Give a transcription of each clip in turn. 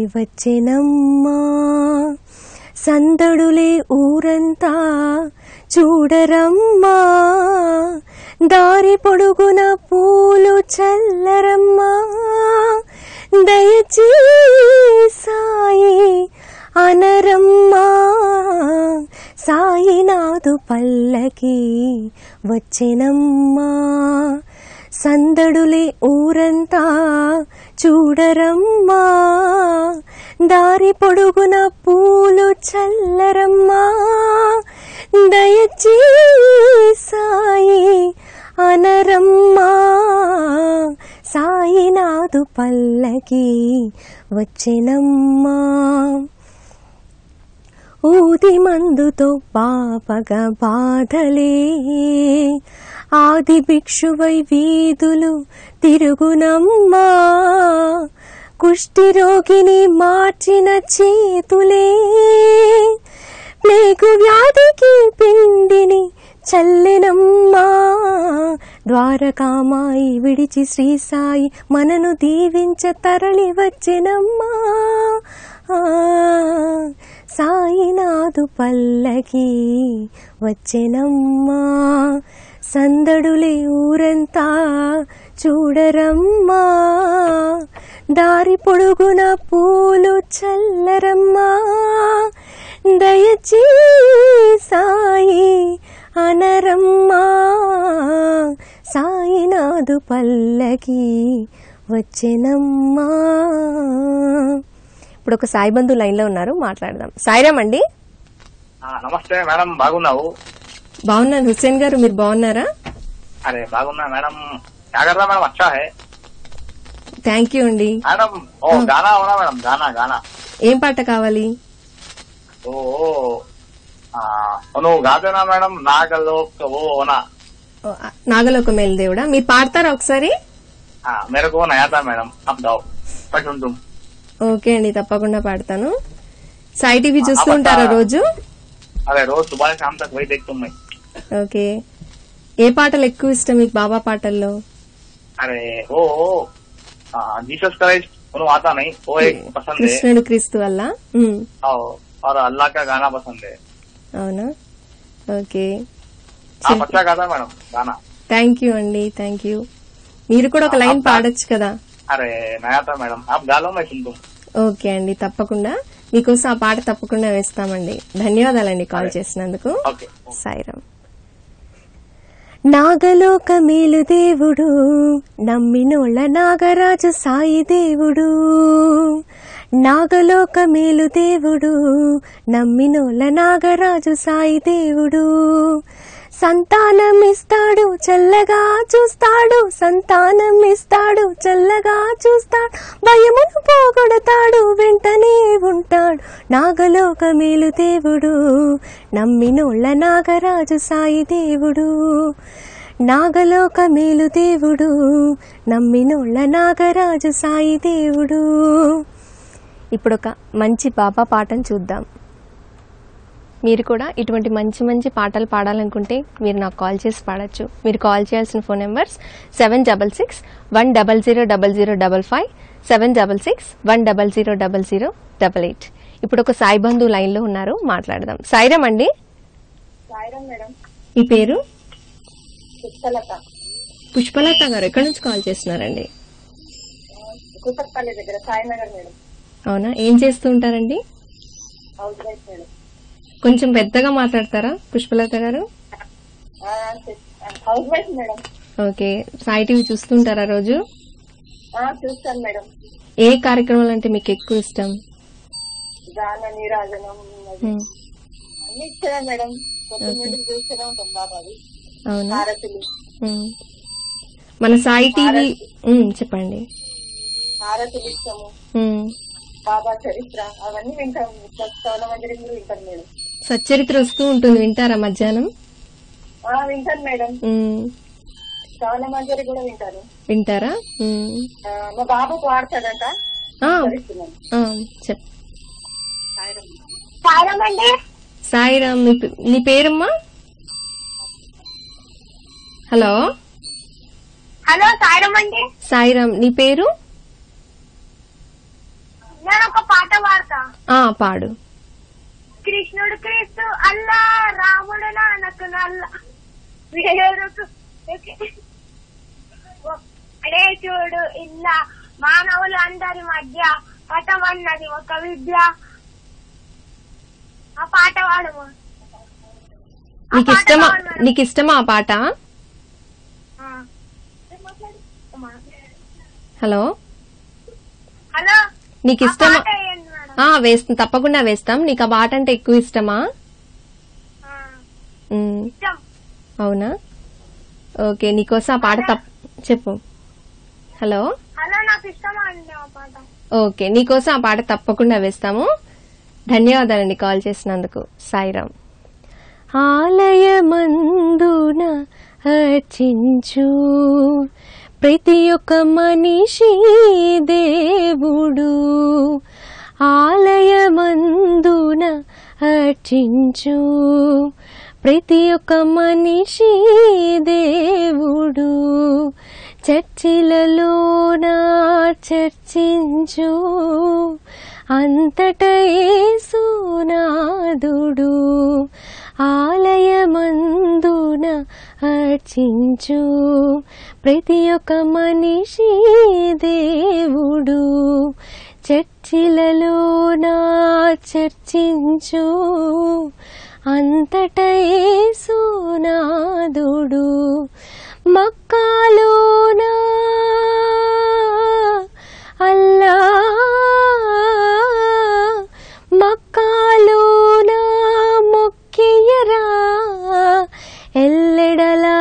వచ్చెనమ్మా సందడులే ఊరంతా చూడరమ్మా దారి పొడుగున పూలు చల్లరమ్మా దయచీ సాయి అనరమ్మా సాయినాథు పల్లకి వచ్చెనమ్మా సందడులే ఊరంతా చూడరమ్మా దారి పొడుగున పూలు చల్లరమ్మా దయచీ సాయి అనరమ్మా సాయినాథు పల్లకి వచ్చెనమ్మా ఊది మందుతో పాపగ బాధలే ఆది భిక్షువై వీధులు తిరుగునమ్మా కుష్ఠిరోగిని మార్చిన చేతులే ప్లేగు వ్యాధికి పిండిని చల్లెనమ్మా ద్వారకామాయి విడిచి శ్రీ సాయి మనను దీవించ తరలి వచ్చెనమ్మా ఆ, సాయినాథు పల్లకి వచ్చెనమ్మా సందడులే ఊరంతా చూడరమ్మా దారి పొడుగున పూలు చల్లరమ్మా దయచీ సాయి అనరమ్మా సాయినాథు పల్లకి వచ్చెనమ్మా ఇప్పుడు ఒక సాయి బంధు లైన్లో ఉన్నారు మాట్లాడదాం సాయిరామ్ అండి ఆ, నమస్తే మేడం బాగున్నావు బాగున్నాను హుస్సేన్ గారు మీరు బాగున్నారా అరే బాగున్నా మేడం क्या कर रहा मैडम अच्छा है థ్యాంక్ యూ అండి मैडम ओ गाना हो ना मैडम गाना गाना ఏం పాట కావాలి ओ ओ, ఆ, నువ్వు గాదేనా మేడం నాగలో वो होना ఓ, ఆ, నాగలోక మేలుదేవుడా మీరు పాడతారా ఒకసారి ఆ, मेरे को नया था मैडम अब दाओ पसंद तुम ఓకే అండి తప్పకుండా పాడతాను సాయి టీవీ చూస్తూ ఉంటారా రోజు अरे रोज सुबह शाम तक वही देखता हूँ मैं ఓకే ఏ పాటలు ఎక్కువ ఇష్టం మీకు బాబా పాటల్లో अरे वो वो, आ, जीसस क्राइस्ट वो आता नहीं वो एक पसंद है కృష్ణుడు క్రీస్తు వల్ల ఉమ్, और और अल्लाह का गाना पसंद है అవునా ఓకే आप अच्छा गाता है मैडम गाना థ్యాంక్ యూ అండి థ్యాంక్ యూ మీరు కూడా ఒక లైన్ పాడొచ్చు కదా अरे नया था मैडम आप गा लो मैं सुन दूँ ఓకే అండి తప్పకుండా మీకోసం ఆ పాట తప్పకుండా వేస్తామండి ధన్యవాదాలండి కాల్ చేసినందుకు ఓకే సాయిరామ్ నాగలోక మేలు దేవుడు నమ్మినోళ్ళ నాగరాజు సాయి దేవుడు నాగలోక మేలు దేవుడు నమ్మినోళ్ళ నాగరాజు సాయి దేవుడు సంతానం ఇస్తాడు చల్లగా చూస్తాడు సంతానం ఇస్తాడు చల్లగా చూస్తాడు భయమును పోగొడతాడు వెంటనే ఉంటాడు నాగలోక మేలు దేవుడు నమ్మినోళ్ళ నాగరాజు సాయి దేవుడు నాగలోక మేలు దేవుడు నమ్మినోళ్ళ నాగరాజు సాయి దేవుడు ఇప్పుడు ఒక మంచి బాబా పాటను చూద్దాం మీరు కూడా ఇటువంటి మంచి మంచి పాటలు పాడాలనుకుంటే మీరు నాకు కాల్ చేసి పాడొచ్చు మీరు కాల్ చేయాల్సిన phone numbers seven double six one double zero double zero double five seven double six one double zero double zero double eight ఇప్పుడు ఒక సాయి బంధు లైన్లో ఉన్నారు మాట్లాడదాం సాయిరామ్ అండి సాయిరాం మేడం మీ పేరు పుష్పలత పుష్పలత గారు ఎక్కడి నుంచి కాల్ చేస్తున్నారండి కుసర్పల్లి దగ్గర సాయినగర్ మేడం అవునా ఏం చేస్తూ ఉంటారండి హౌస్ వైఫ్ మేడం కొంచెం పెద్దగా మాట్లాడతారా పుష్పలత గారు ఆ, చెప్- ఆ, housewife madam okay Sai TV చూస్తుంటారా రోజు ఆ, చూస్తాను మేడం ఏ కార్యక్రమాలు అంటే మీకు ఎక్కువ ఇష్టం గాన నీరాజనం అది ఉమ్, అన్ని ఇచ్చారా మేడం పొద్దున్న చూస్తూనే ఉంటాం బాబాది అవునా హారతులు ఉమ్. మన సాయి టీవీ ఉమ్, చెప్పండి హారతులు ఇస్తాము ఉమ్. బాబా చరిత్ర అవన్నీ వింటాం సౌల మందిరం కూడా వింటాను మేడం సచ్చరిత్ర వస్తూ ఉంటుంది వింటారా మధ్యాహ్నం ఆ, వింటాను మేడం ఉమ్, సౌల మందిరం కూడా వింటాను వింటారా ఉమ్. ఆ, మా బాబు పాడతాడంట ఆ, చరిస్తున్నాను ఆ, చెప్ సాయిరాం అండి సాయిరామ్ నీ పే- నీ పేరమ్మా హలో హలో సాయిరాం అండి సాయిరామ్ నీ పేరు నేను ఒక పాట ఆ పాడు కృష్ణుడు క్రీస్తు అల్లా రాముడు నానకు నల్ల వేరుకు అడే చూడు ఇల్లా మానవులందరి మధ్య పటమన్నది ఒక విద్య ఆ పాట పాడము ఆ నీకు పాట ఇష్టమా పాడు మేడం. నీకు ఇష్టమా ఆ పాట ఆ. హలో హలో నీకు ఆ ఇష్టమా పాట వేయండి మేడం ఆ వేస్తాం తప్పకుండా వేస్తాం నీకు ఆ పాట అంటే ఎక్కువ ఇష్టమా ఆ. ఉమ్, ఇష్టం అవునా ఓకే నీకోసం ఆ పాట తప్ప చెప్పు హలో హలో నాకు ఇష్టమా అండి ఆ పాట ఓకే నీకోసం ఆ పాట తప్పకుండా వేస్తాము ధన్యవాదాలండి కాల్ చేసినందుకు సాయిరామ్ ఆలయమందున అర్చించు ప్రతి ఒక్క మనిషి దేవుడు ఆలయమందున అర్చించు ప్రతి ఒక్క మనిషి దేవుడు చర్చిలలోన చర్చించు అంతట యేసునాదుడు ఆలయమందున అర్చించు ప్రతి ఒక్క మనిషి దేవుడు చర్చిలలోన చర్చించు అంతట యేసునాదుడు మక్కాలోనా అల్లా మక్కాలోనా మొక్కియరా ఎల్లెడలా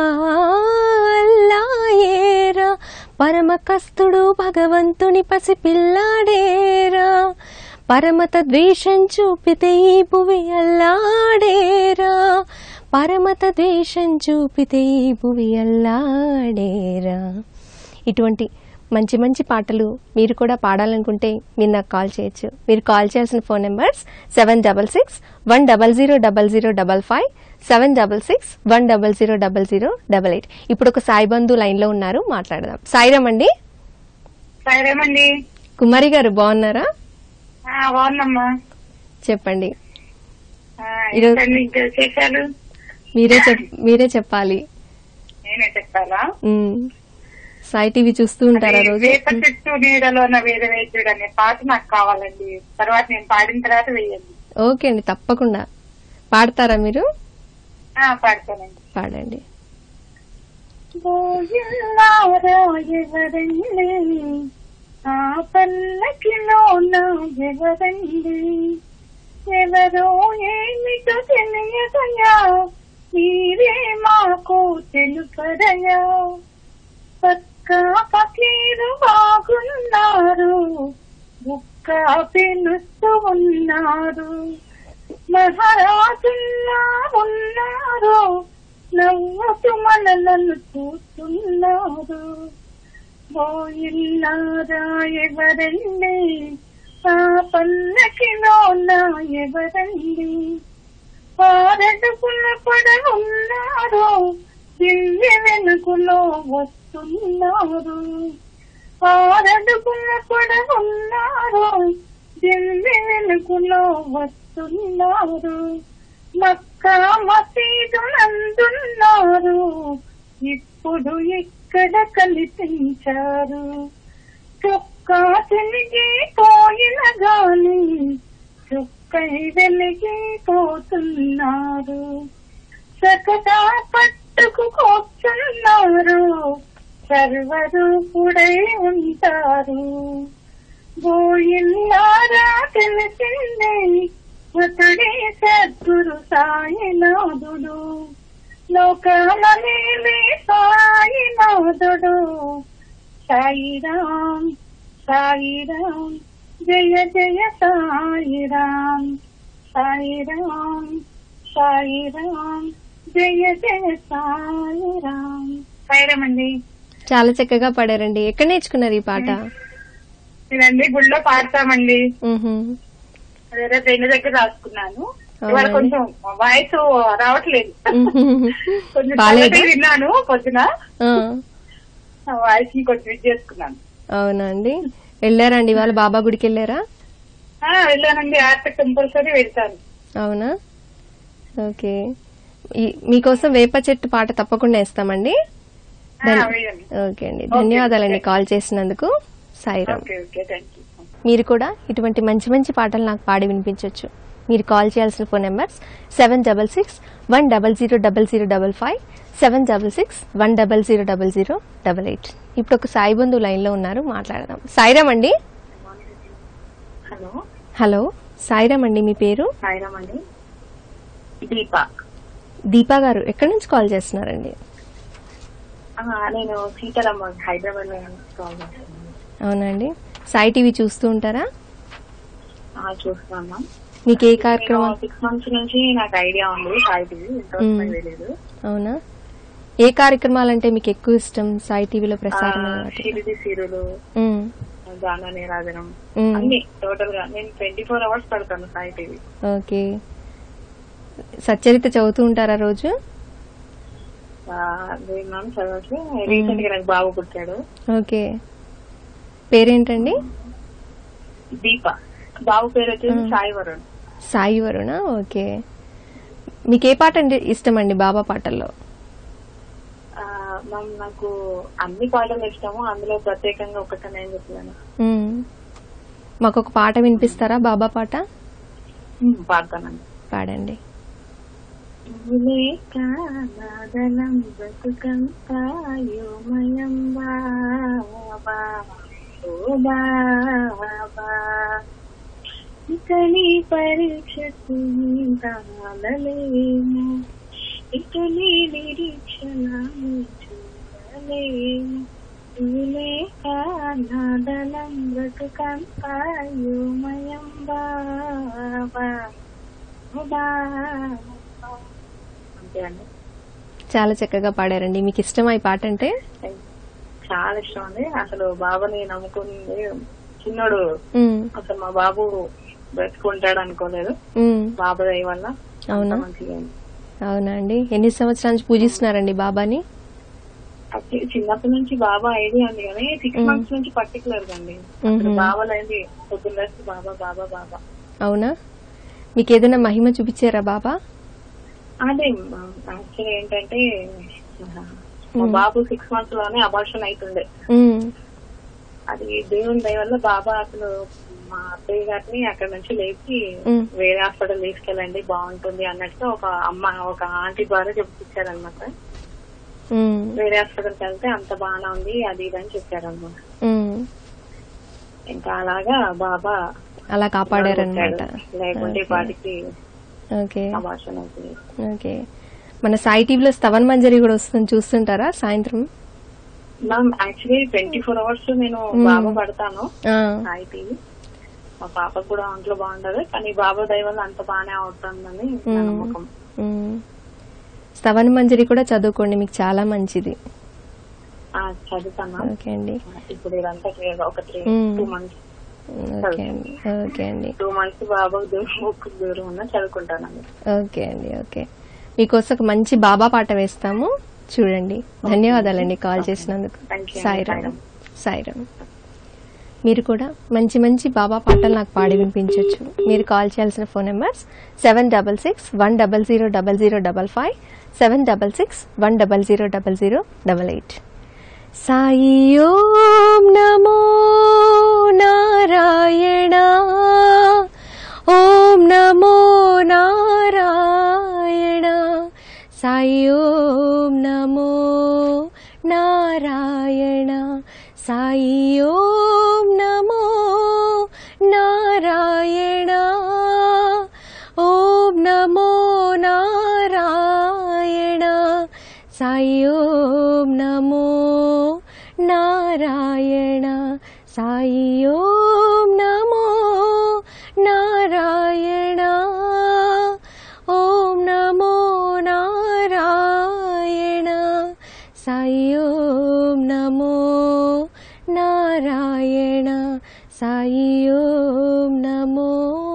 అల్లాయేరా పరమ కస్తుడు భగవంతుని పసిపిల్లాడేరా పరమత ద్వేషం చూపితే ఈ భువి అల్లాడేరా పరమత ద్వేషం చూపితే ఈ భువి అల్లాడేరా ఇటువంటి మంచి మంచి పాటలు మీరు కూడా పాడాలనుకుంటే మీరు నాకు కాల్ చేయొచ్చు మీరు కాల్ చేయాల్సిన phone numbers seven double six one double zero double zero double five seven double six one double zero double zero double eight ఇప్పుడు ఒక సాయి బంధు లైన్లో ఉన్నారు మాట్లాడదాం సాయిరామ్ అండి సరేమండి కుమారి గారు బాగున్నారా బాగుందమ్మా చెప్పండి ఆ, ఈరోజు- ఏంటండి ఇంకా విశేషాలు మీరే చెప్ మీరే చెప్పాలి నేనే చెప్పాలా ఉమ్. సాయి టీవీ చూస్తూ ఉంటారా అది రోజు వేప చెట్టు నీడలోన వేద వేద్యుడు అనే పాట నాకు కావాలండి తర్వాత నేను పాడిన తర్వాత వేయండి ఓకే అండి తప్పకుండా పాడతారా మీరు ఆ, పాడతానండి పాడండి పోయిల్లారా ఎవరండి ఆ పల్లకిలో నా ఎవరండి ఎవరో ఏమిటో తెలియదయా మీరే మాకు తెలుపదయా పక్క పకీరు బాగున్నారు బుక్క పిలుస్తూ ఉన్నారు మహారాజుల్లా ఉన్నారు నవ్వుతూ మనలను చూస్తున్నారు పోయిల్లారా ఎవరండి ఆ పల్లకిలో నా ఎవరండి పారడుకుల పడ ఉన్నారు దివ్య వెనుకలో వస్తున్నారు పారడుకుల పడ ఉన్నారు దివ్య వెనుకలో వస్తున్నారు మక్కా మసీదు నందున్నారు ఇప్పుడు ఇక్కడ కనిపించారు చొక్కా తిరిగి పోయిన గాని చుక్కై వెలిగిపోతున్నారు చక్కగా పట్టుకు కూర్చున్నారు సర్వరూపుడై ఉంటారు పోయిన్నారా తెలిసిందే అతడే సద్గురు సాయినాథుడు లోకాలనేలే సాయినాథుడు సాయిరామ్ సాయిరామ్ జయ జయ సాయిరామ్ సాయిరామ్ సాయిరామ్ జయ జయ సాయిరామ్ సాయిరామ్ అండి చాలా చక్కగా పాడారండి ఎక్కడ నేర్చుకున్నారు ఈ పాట ఇదండి గుళ్ళో పాడతామండి మ్హూ. అదే పెళ్లి దగ్గర రాసుకున్నాను ఇవాళ అవునండి. కొంచెం వాయిస్ రావట్లేదు మ్హూ. కొంచెం బాలేదా? చల్లటి విన్నాను పొద్దున ఆ, వాయిస్ ని కొంచెం ఇది చేసుకున్నాను అవునా అండి వెళ్ళారా అండి ఇవాళ బాబా గుడికి వెళ్ళారా ఆ, వెళ్ళానండి ఆర్ట్ కంపల్సరీ వెళ్తాను అవునా ఓకే ఈ- మీకోసం వేప చెట్టు పాట తప్పకుండా వేస్తామండి ఆ, ధన్- వేయండి ఓకే అండి ధన్యవాదాలండి కాల్ చేసినందుకు Sairam okay okay thank you మీరు కూడా ఇటువంటి మంచి మంచి పాటలు నాకు పాడి వినిపించవచ్చు మీరు కాల్ చేయాల్సిన phone numbers seven double six one double zero double zero double five seven double six one double zero double zero double eight ఇప్పుడు ఒక సాయి బంధు లైన్లో ఉన్నారు మాట్లాడదాం సాయిరామ్ అండి హలో హలో సాయిరామ్ అండి మీ పేరు సాయిరామ్ అండి దీప దీపా గారు ఎక్కడి నుంచి కాల్ చేస్తున్నారండి ఆ, నేను సీతారామ హైదరాబాద్ లో కాల్ చేస్తున్నాను అవునండి సాయి టీవీ చూస్తూ ఉంటారా ఆ, చూస్తున్నాను మీకు ఏ కార్యక్రమం సిక్స్ మంత్స్ నుంచి నాకు ఐడియా ఉంది సాయి టీవీ ఇంతవరకు మ్మ్. నాకు తెలియదు అవునా ఏ కార్యక్రమాలంటే మీకు ఎక్కువ ఇష్టం సాయి టీవీలో ప్రసారం షిరిడి సీరులు గాన నిరాజనం అన్ని టోటల్ గా నేను ట్వంటీ ఫోర్ అవర్స్ పడతాను సాయి టీవీ ఓకే సచ్చరిత చదువుతూ ఉంటారా రోజు మ్యామ్ చదవచ్చు రీసెంట్ గా నాకు బాబు పుట్టాడు ఓకే పేరేంటండి దీప బాబు పేరు వచ్చేసి సాయి వరుణ్ సాయి వరుణ ఓకే మీకు ఏ పాట అంటే ఇష్టం అండి బాబా పాటల్లో ఆ, మ్యామ్ నాకు అన్ని పాటలు ఇష్టము అందులో ప్రత్యేకంగా ఒకటి నేను చెప్తున్నాను మ్మ్. మాకు ఒక పాట వినిపిస్తారా బాబా పాట పాడతానండి పాడండి లేక నాదలం బ్రతుకంతాయోమయం బాబా ఓ బాబా ఇక నీ పరీక్షకు తాళలేము ఇక నీ నిరీక్షణ చూడలేము లేక నాదలం బ్రతుకంతాయోమయం బాబా ఓ బాబా అంతే అండి చాలా చక్కగా పాడారండి మీకు ఇష్టమా ఈ పాట అంటే చాలా ఇష్టం అండి అసలు బాబాని నమ్ముకుంది చిన్నోడు మ్మ్. అసలు మా బాబు బ్రతుకుంటాడు అనుకోలేదు మ్మ్. బాబా దయ వల్ల అవునా అంత మంచిగా అయింది. అవునా అండి ఎన్ని సంవత్సరాల నుంచి పూజిస్తున్నారండి బాబాని అప్పుడు చిన్నప్పటి నుంచి బాబా ఐడియా ఉంది కానీ సిక్స్ మ్మ్. మంత్స్ నుంచి పర్టికులర్ గా అండి అసలు మ్మ్. బాబా లేని పొద్దున్న లేస్తే బాబా బాబా బాబా అవునా మీకు ఏదైనా మహిమ చూపించారా బాబా అదే యాక్చువల్ ఏంటంటే మా బాబు సిక్స్ మంత్స్ లోనే అబార్షన్ అవుతుండే మ్మ్. అది దేవుని దయ వల్ల బాబా అసలు మా అత్తయ్య గారిని అక్కడ నుంచి లేపి మ్మ్. వేరే హాస్పిటల్ తీసుకెళ్ళండి బాగుంటుంది అన్నట్టుగా ఒక అమ్మ ఒక ఆంటీ ద్వారా చెప్పించారనమాట మ్మ్. వేరే హాస్పిటల్కి వెళ్తే అంత బాగానే ఉంది అది ఇది అని చెప్పారనమాట మ్మ్. ఇంకా అలాగా బాబా అలా కాపాడారనమాట వచ్చాడు. లేకుంటే ఈ పాటికి ఓకే అబార్షన్ అవుతుంది ఓకే మన సాయి టీవీలో స్తవన్ మంజరి కూడా వస్తుంది చూస్తుంటారా సాయంత్రం ma'am actually twenty four hours నేను మ్మ్. బాబా పడతాను ఆ, సాయి టీవీ మా పాపకు కూడా ఒంట్లో బాగుండదు కానీ బాబా దయ వల్ల అంత బాగానే అవుతుందని నా మ్మ్. నమ్మకం మ్మ్. స్తవన్ మంజరి కూడా చదువుకోండి మీకు చాలా మంచిది ఆ, చదువుతాను ఓకే అండి ఇప్పుడు ఇదంతా clear గా ఒక త్రీ మ్మ్. టూ మంత్స్ ఓకే అండి ఓకే అండి టూ మంత్స్ బాబాకు దూరం ఒక్క దూరం ఉన్నా చదువుకుంటానండి ఓకే అండి ఓకే మీకోసం ఒక మంచి బాబా పాట వేస్తాము చూడండి ధన్యవాదాలండి కాల్ చేసినందుకు Thank you. సాయిరామ్ సాయిరామ్ మీరు కూడా మంచి మంచి బాబా పాటలు నాకు పాడి వినిపించవచ్చు మీరు కాల్ చేయాల్సిన phone numbers seven double six one double zero double zero double five seven double six one double zero double zero double eight Sai ఓం నమో నారాయణ ఓం నమో నారాయణ సాయి ఓం నమో నారాయణ సాయి ఓం నమో నారాయణ ఓం నమో నారాయణ సాయి ఓం నమో నారాయణ సాయి ఓం నమో నారాయణ ఓం నమో నారాయణ సాయి ఓం నమో నారాయణ సాయి ఓం నమో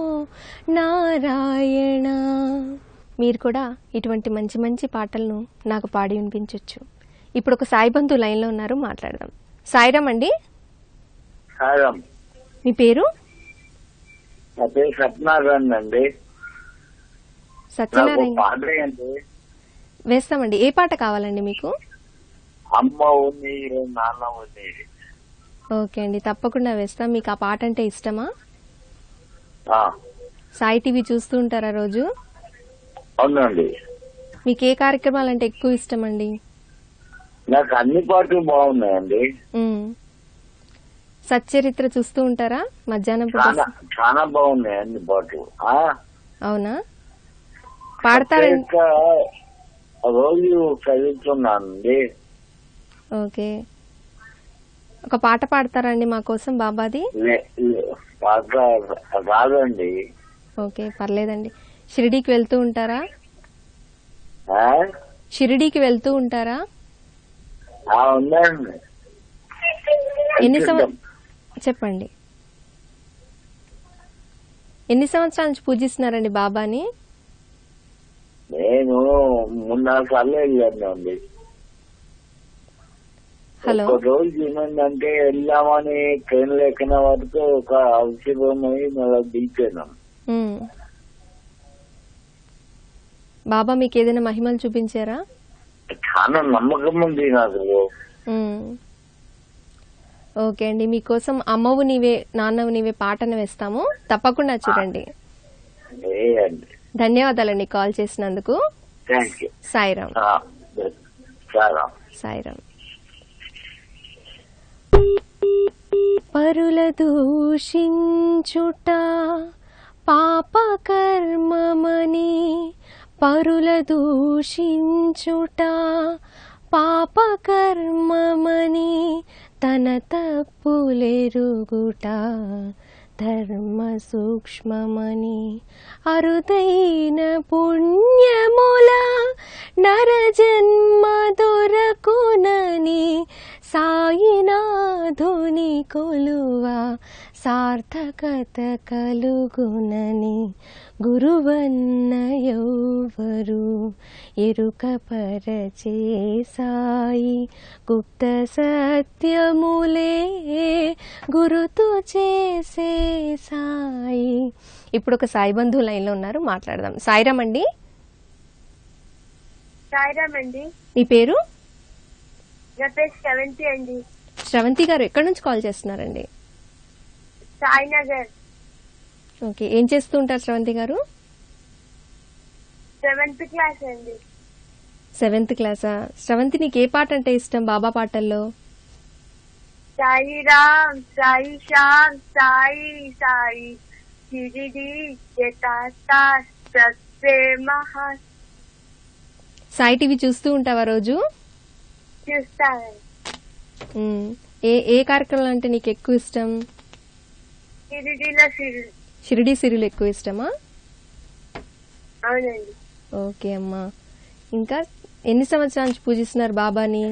నారాయణ మీరు కూడా ఇటువంటి మంచి మంచి పాటలను నాకు పాడి వినిపించవచ్చు ఇప్పుడు ఒక సాయి బంధు లైన్లో ఉన్నారు మాట్లాడదాం సాయిరామ్ అండి సాయం మీ పేరు నా పేరు సత్యనారాయణ అండి నాకు సత్యనారాయణ పాట ఏంటి వేస్తామండి ఏ పాట కావాలండి మీకు అమ్మ ఉంది నాన్న ఉంది ఓకే అండి తప్పకుండా వేస్తాం మీకు ఆ పాట అంటే ఇష్టమా ఆ, సాయి టీవీ చూస్తూ ఉంటారా రోజు అవునండి మీకు ఏ కార్యక్రమాలు అంటే ఎక్కువ ఇష్టం అండి నాకు అన్ని పాటలు బాగున్నాయండి ఉమ్. సచ్చరిత్ర చూస్తూ ఉంటారా మధ్యాహ్నం పూట చాలా చాలా బాగున్నాయి అన్ని పాటలు ఆ, అవునా పాడతారండి ఇంకా రోజు చదువుతున్నానండి ఓకే ఒక పాట పాడతారండి మా కోసం బాబాది లే- లే- పాట రాదండి ఓకే పర్లేదండి షిరిడీకి వెళ్తూ ఉంటారా ఆ? షిరిడీకి వెళ్తూ ఉంటారా ఆ, ఉందండి ఎన్ని సంవ- చెప్పండి ఎన్ని సంవత్సరాల నుంచి పూజిస్తున్నారండి బాబాని నేను మూడు నాలుగు సార్లు వెళ్ళానండి హలో ఒక రోజు ఏమైందంటే వెళ్దామని ట్రైన్ ఎక్కిన వరకు ఒక అవసరం అయి మళ్ళీ దిగిపోయినాం ఉమ్. బాబా మీకు ఏదైనా మహిమలు చూపించారా చాలా నమ్మకం ఉంది నాకు ఉమ్. ఓకే అండి మీకోసం అమ్మవు నీవే నాన్నవు నీవే పాటను వేస్తాము తప్పకుండా చూడండి వేయండి ధన్యవాదాలండి కాల్ చేసినందుకు థ్యాంక్ యూ సాయిరామ్ చాలా సాయిరామ్ పరుల దూషించుట పాపకర్మమని పరుల దూషించుట పాపకర్మమని తన తప్పులెరుగుట ధర్మ సూక్ష్మమని అరుదైన పుణ్యముల నరజన్మ దొరకునని సాయినాధుని కొలువ సార్థకత కలుగునని గురువన్న యౌవరు ఎరుక పరచే సాయి గుప్త సత్యములే గురుతు చేసే సాయి ఇప్పుడు ఒక సాయి బంధువు లైన్లో ఉన్నారు మాట్లాడదాం సాయిరామ్ అండి సాయిరామ్ అండి మీ పేరు నా పేరు సెవెంత్ అండి శ్రవంతి గారు ఎక్కడి నుంచి కాల్ చేస్తున్నారండి సాయినగర్ ఓకే ఏం చేస్తూ ఉంటారు శ్రవంతి గారు సెవెంత్ క్లాస్ అండి సెవెంత్ క్లాసా శ్రవంతి నీకు ఏ పాట అంటే ఇష్టం బాబా పాటల్లో సాయి రామ్ సాయి శ్యామ్ సాయి సాయి షిరిడి తాత సత్సే మహా సాయి టీవీ చూస్తూ ఉంటావా రోజు చూస్తానండి ఉమ్. ఏ ఏ కార్యక్రమాలు అంటే నీకు ఎక్కువ ఇష్టం షిరిడిలో షిరిడి షిరిడి సిరిలు ఎక్కువ ఇష్టమా అవునండి ఓకే అమ్మా ఇంకా ఎన్ని సంవత్సరాల నుంచి పూజిస్తున్నారు బాబాని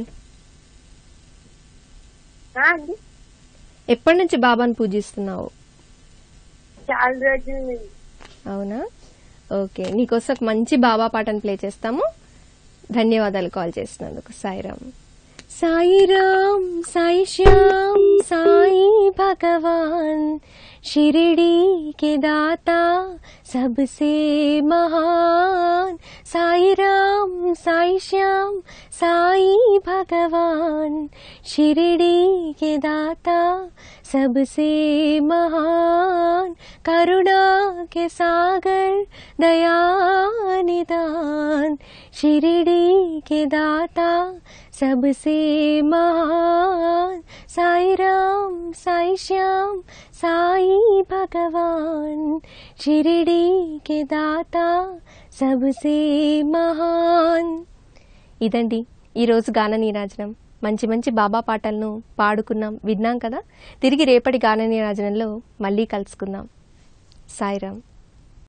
ఆ అండి ఎప్పటి నుంచి బాబాని పూజిస్తున్నావు చాలా రోజుల నుండి అవునా ఓకే నీకోసం ఒక మంచి బాబా పాటను ప్లే చేస్తాము ధన్యవాదాలు కాల్ చేసినందుకు సాయిరామ్ సాయిరామ్ సాయి శ్యామ్ సాయి భగవాన్ शिरडी के दाता सबसे महान साई राम साई श्याम साई भगवान शिरडी के दाता सबसे महान करुणा के सागर दया निदान शिरडी के दाता सबसे महान साई राम साई श्याम साई भगवान शिरडी के दाता सबसे महान ఇదండి ఈరోజు గాన నీరాజనం మంచి మంచి బాబా పాటలను పాడుకున్నాం విన్నాం కదా తిరిగి రేపటి గాన నీరాజనంలో మళ్ళీ కలుసుకుందాం సాయిరామ్